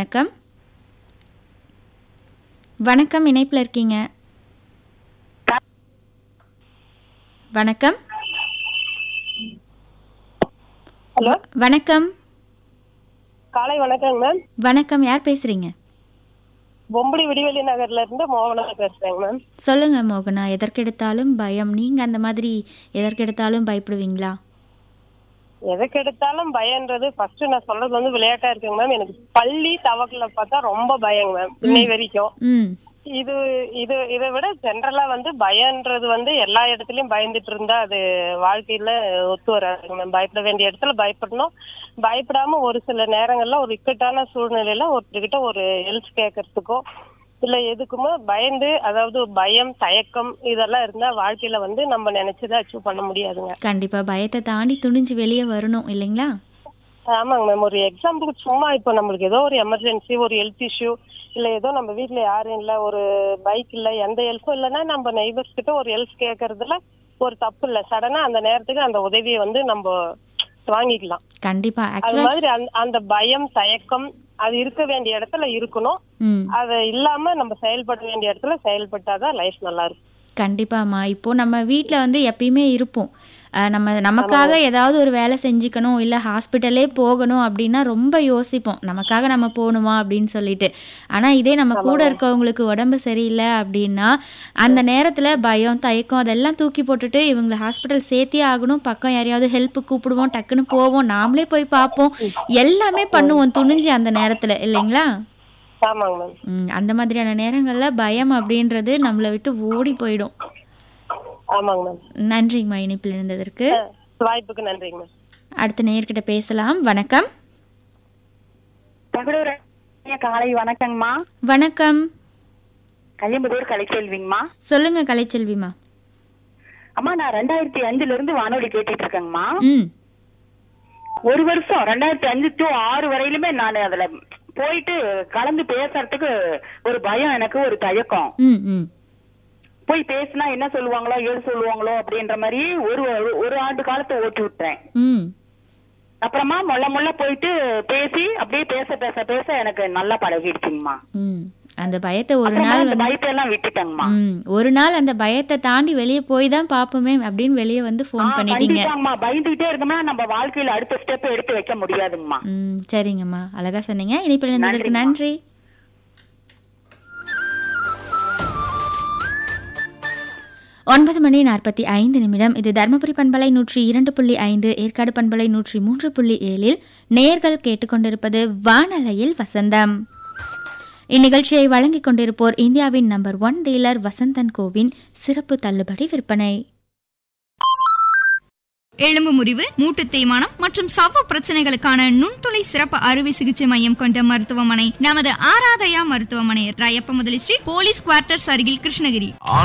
வணக்கம் வணக்கம் இணைப்பில் இருக்கீங்க வணக்கம் ஹலோ வணக்கம் காலை வணக்கங்க மேம் வணக்கம் யார் பேசுறீங்க பொம்புடி விடிவெளி நகர்ல இருந்து மோகனா பேசுறேங்க மேம் சொல்லுங்க மோகனா எதற்கெடுத்தாலும் பயம் நீங்க அந்த மாதிரி எதற்கெடுத்தாலும் பயப்படுவீங்களா எதுக்கு எடுத்தாலும் பயன்றது ஃபர்ஸ்ட் நான் சொல்றது வந்து விளையாட்டா இருக்குங்க மேம் எனக்கு பள்ளி தவக்கல பார்த்தா ரொம்ப பயங்க மேம் இன்னை வரைக்கும் ம் இது இது இதை விட ஜென்ரலா வந்து பயன்றது வந்து எல்லா இடத்துலயும் பயந்துட்டு இருந்தா அது வாழ்க்கையில ஒத்து வராதுங்க மேம் பயப்பட வேண்டிய இடத்துல பயப்படணும் பயப்படாம ஒரு சில நேரங்கள்ல ஒரு இக்கட்டான சூழ்நிலையில ஒருத்தர்கிட்ட ஒரு ஹெல்ப் கேட்கறதுக்கோ இல்ல எதுக்குமோ பயந்து அதாவது பயம் தயக்கம் இதெல்லாம் இருந்தா வாழ்க்கையில வந்து நம்ம நினைச்சதை அச்சீவ் பண்ண முடியாதுங்க கண்டிப்பா பயத்தை தாண்டி துணிஞ்சு வெளியே வரணும் இல்லைங்களா ஆமாங்க மேம் ஒரு எக்ஸாம்பிளுக்கு சும்மா இப்போ நம்மளுக்கு ஏதோ ஒரு எமர்ஜென்சி ஒரு ஹெல்த் இஷ்யூ இல்ல ஏதோ நம்ம வீட்ல யாரும் இல்ல ஒரு பைக் இல்ல எந்த ஹெல்ப்பும் இல்லைன்னா நம்ம நெய்பர்ஸ் கிட்ட ஒரு ஹெல்ப் கேட்கறதுல ஒரு தப்பு இல்ல சடனா அந்த நேரத்துக்கு அந்த உதவியை வந்து நம்ம வாங்கிக்கலாம் கண்டிப்பா அது ஆக்சுவலா மாதிரி அந்த- அந்த பயம் தயக்கம் அது இருக்க வேண்டிய இடத்துல இருக்கணும் ம் அது இல்லாம நம்ம செயல்பட வேண்டிய இடத்துல செயல்பட்டாதான் லைஃப் நல்லா இருக்கும் கண்டிப்பாம்மா இப்போ நம்ம வீட்டில் வந்து எப்பயுமே இருப்போம் அஹ் நம்ம நமக்காக ஏதாவது ஒரு வேலை செஞ்சுக்கணும் இல்லை ஹாஸ்பிட்டலே போகணும் அப்படின்னா ரொம்ப யோசிப்போம் நமக்காக நம்ம போகணுமா அப்படின்னு சொல்லிட்டு ஆனால் இதே நம்ம கூட இருக்கவங்களுக்கு உடம்பு சரியில்லை அப்படின்னா அந்த நேரத்தில் பயம் தயக்கம் அதெல்லாம் தூக்கி போட்டுட்டு இவங்களை ஹாஸ்பிட்டல் சேர்த்தே ஆகணும் பக்கம் யாரையாவது ஹெல்ப் கூப்பிடுவோம் டக்குன்னு போவோம் நாமளே போய் பார்ப்போம் எல்லாமே பண்ணுவோம் துணிஞ்சு அந்த நேரத்தில் இல்லைங்களா ஆமாங்க மேம் ம், அந்த மாதிரியான நேரங்களில் பயம் அப்படின்றது நம்மளை விட்டு ஓடி போயிடும் ஆமாங்க மேம் நன்றிங்கம்மா இணைப்பில் இருந்ததற்கு வாய்ப்புக்கு நன்றிங்க மேம் அடுத்த நேயர்கிட்ட பேசலாம் வணக்கம் தகடூர் காலை வணக்கங்கம்மா வணக்கம் கலியம்புதூர் கலைச்செல்விங்கம்மா சொல்லுங்க கலைச்செல்விமா அம்மா நான் ரெண்டாயிரத்தி அஞ்சுல இருந்து வானொலி கேட்டுட்டு இருக்கேங்கம்மா ம் ஒரு வருஷம் ரெண்டாயிரத்தி அஞ்சு டு ஆறு வரையிலுமே நான் அதுல போயிட்டு கலந்து பேசுறதுக்கு ஒரு பயம் எனக்கு ஒரு தயக்கம் ம் ம் போய் பேசினா என்ன சொல்லுவாங்களோ ஏது சொல்லுவாங்களோ அப்படின்ற மாதிரி ஒரு ஒரு ஆண்டு காலத்தை ஓட்டி விட்டேன் ம் அப்புறமா முள்ள முள்ள போயிட்டு பேசி அப்படியே பேச பேச பேச எனக்கு நல்லா பழகிடுச்சுங்கம்மா ம் அந்த பயத்தை ஒரு அப்புறமா நாள் அந்த வந்து பயத்தை எல்லாம் விட்டுட்டேங்கம்மா ம் ஒரு நாள் அந்த பயத்தை தாண்டி வெளியே போய் தான் பார்ப்போமே அப்படின்னு வெளியே வந்து ஃபோன் ஆ, பண்ணிட்டீங்க கண்டிப்பாங்கம்மா பயந்துகிட்டே இருந்தோம்னா நம்ம வாழ்க்கையில அடுத்த ஸ்டெப் எடுத்து வைக்க முடியாதுங்கம்மா ம் சரிங்கம்மா அழகா சொன்னீங்க இணைப்பில் இருந்ததற்கு நன்றிம்மா. நன்றி ஒன்பது மணி நாற்பத்தி ஐந்து நிமிடம் இது தருமபுரி பண்பலை நூற்றி இரண்டு புள்ளி ஐந்து ஏற்காடு பண்பலை நூற்றி மூன்று புள்ளி ஏழில் நேர்கள் கேட்டுக்கொண்டிருப்பது வானலையில் வசந்தம் இந்நிகழ்ச்சியை வழங்கிக் கொண்டிருப்போர் இந்தியாவின் நம்பர் ஒன் டீலர் வசந்தன் கோவின் சிறப்பு தள்ளுபடி விற்பனை எலும்பு முறிவு மூட்டு தேய்மானம் மற்றும் சவ்வு பிரச்சனைகளுக்கான நுண்துளை சிறப்பு அறுவை சிகிச்சை மையம் கொண்ட மருத்துவமனை நமது ஆராதயா மருத்துவமனை ராயப்ப முதலி ஸ்ட்ரீட் போலீஸ் குவார்ட்டர்ஸ் அருகில் கிருஷ்ணகிரி